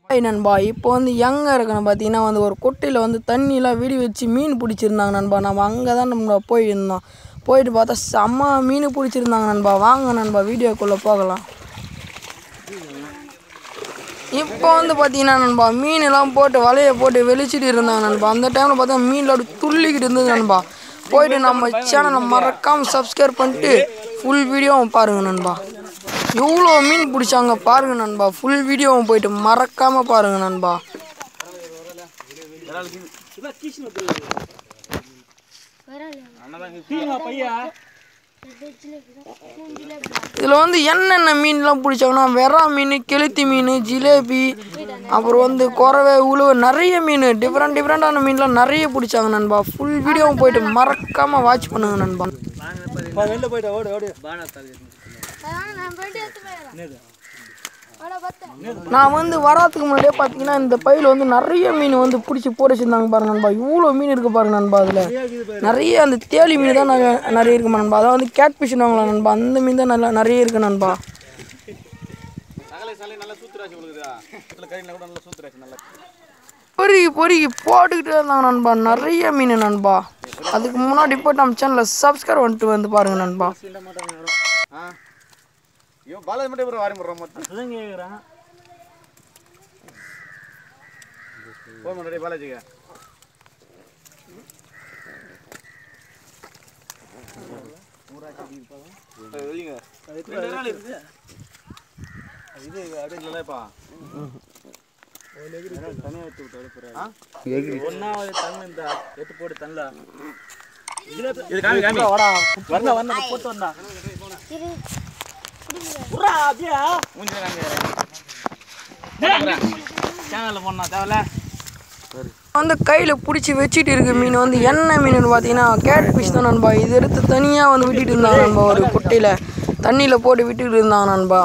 hi நண்பா இப்போ வந்து எங்கே இருக்கணும் பார்த்தீங்கன்னா வந்து ஒரு குட்டையில் வந்து தண்ணியெலாம் வெடி வச்சு மீன் பிடிச்சிருந்தாங்க நண்பா நம்ம அங்கே தான் நம்ம போயிருந்தோம் போயிட்டு பார்த்தா செம்ம மீன் பிடிச்சிருந்தாங்க நண்பா வாங்க நண்பா வீடியோக்குள்ளே போகலாம் இப்போ வந்து பார்த்தீங்கன்னா நண்பா மீனெல்லாம் போட்டு வலையை போட்டு வெளிச்சிட்டு இருந்தாங்க நண்பா அந்த டைமில் பார்த்தா மீனில் அப்படி துள்ளிக்கிட்டு இருந்தது நண்பா போயிட்டு நம்ம சேனலை மறக்காமல் சப்ஸ்கிரைப் பண்ணிட்டு ஃபுல் வீடியோவும் பாருங்கள் நண்பா எவ்வளோ மீன் பிடிச்சாங்க பாருங்க நண்பா ஃபுல் வீடியோவும் போயிட்டு மறக்காமல் பாருங்க நண்பா இதில் வந்து என்னென்ன மீன்லாம் பிடிச்சாங்கன்னா வெறா மீன் கெளுத்தி மீன் ஜிலேபி அப்புறம் வந்து குறவை உழுவு நிறைய மீன் டிஃப்ரெண்ட் டிஃப்ரெண்ட்டான மீன்லாம் நிறைய பிடிச்சாங்க நண்பா ஃபுல் வீடியோவும் போயிட்டு மறக்காமல் வாட்ச் பண்ணுங்க நண்பா வெளில போயிட்டா ஓடு ஓடு நான் வந்து வராதுக்கு முன்னாடியே பார்த்தீங்கன்னா இந்த பையில் வந்து நிறைய மீன் வந்து பிடிச்சி போட்டு வச்சிருந்தாங்க பாருங்க நண்பா இவ்வளோ மீன் இருக்கு பாருங்க நண்பா அதில் நிறைய அந்த தேலி மீன் தான் நிறைய நிறைய இருக்கு நண்பா அதான் வந்து கேட் ஃபிஷ்னுவாங்களா நண்பா அந்த மீன் தான் நல்லா நிறைய இருக்கு நண்பா சகலை சகலை நல்லா சூத்துராச்சு உங்களுக்குதா இதுல கறியில கூட நல்லா சூத்துராச்சு நல்லா பொறுக்கி பொறுக்கி போட்டுக்கிட்டே இருந்தாங்க நண்பா நிறைய மீன் நண்பா அதுக்கு முன்னாடி போய் நம்ம சேனலில் சப்ஸ்கிரைப் பண்ணிட்டு வந்து பாருங்க நண்பா சீண்ட மாட்டாங்க யாரும் ஆ ஐயோ பாலாஜி மட்டும் இவரு வாரி முடுறோம் மொத்தம் அதான் கேட்குறேன் போக மாட்டே பாலாஜிக்கு இது அப்படியே இல்லைப்பா தனியாக எடுத்து விட்டு எடுப்புறேன் ஒன்னாவது தண்ணி இந்த எடுத்து போட்டு தண்ணல இது காமி காமி வாடா வந்தா வந்தா போட்டு வந்தா புறா அப்படியே மூஞ்சி காமி சேனல்ல போனா தேவல வந்து கையில் பிடிச்சி வச்சுட்டு இருக்க மீன் வந்து என்ன மீன் பார்த்தீங்கன்னா கேட் ஃபிஷ் தான் நண்பா இது எடுத்து தனியாக வந்து விட்டுட்டு இருந்தாங்க நண்பா ஒரு குட்டையில் தண்ணியில் போட்டு விட்டுட்டு இருந்தாங்க நண்பா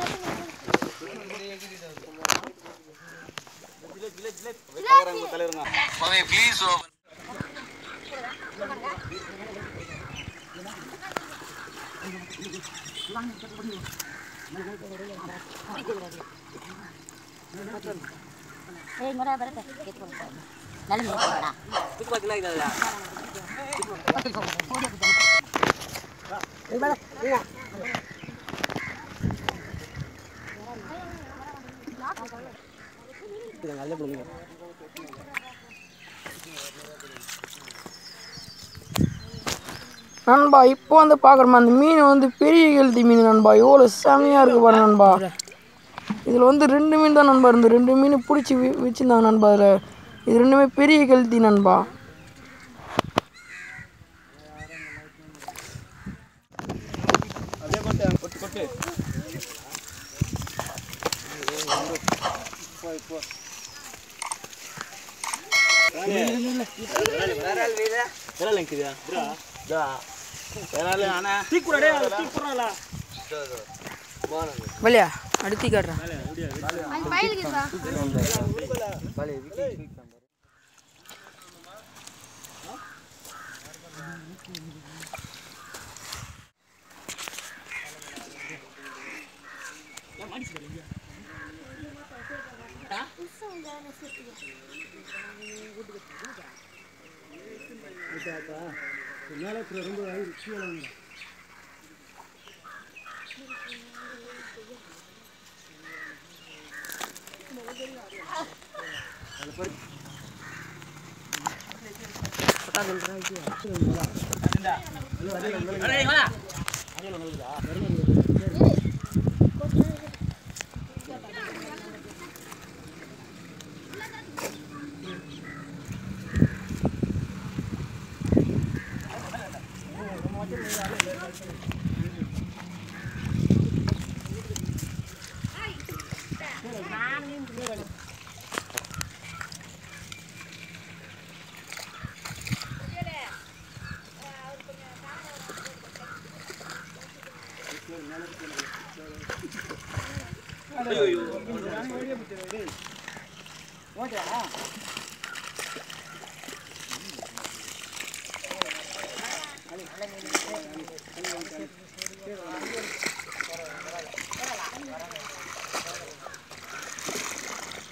தலைவருங்க ಏ ಮರ ಬರುತ್ತೆ ಎತ್ಕೊಂಡು നല്ല ಮೀನು ಬೇಡ நண்பா இப்போ வந்து பார்க்குறோமா அந்த மீன் வந்து பெரிய கெளுத்தி மீன் நண்பா எவ்வளோ செமையாக இருக்குது பாருங்க நண்பா இதில் வந்து ரெண்டு மீன் தான் நண்பா இருந்து ரெண்டு மீன் பிடிச்சி வச்சுருந்தாங்க நண்பா அதில் இது ரெண்டுமே பெரிய கெளுத்தி நண்பா அப்படியே கொட்டு கொட்டு கொட்டு போய் போ விரல் எங்கிதா தா விரல் ஆனா தீக்குறடே தீக்குறல வழியா அடுத்து காட்டுறேன்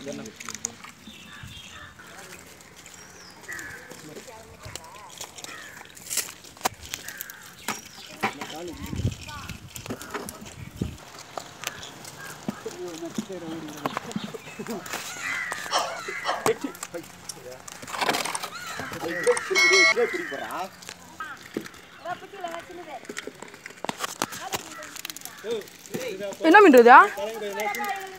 என்ன மீன் இது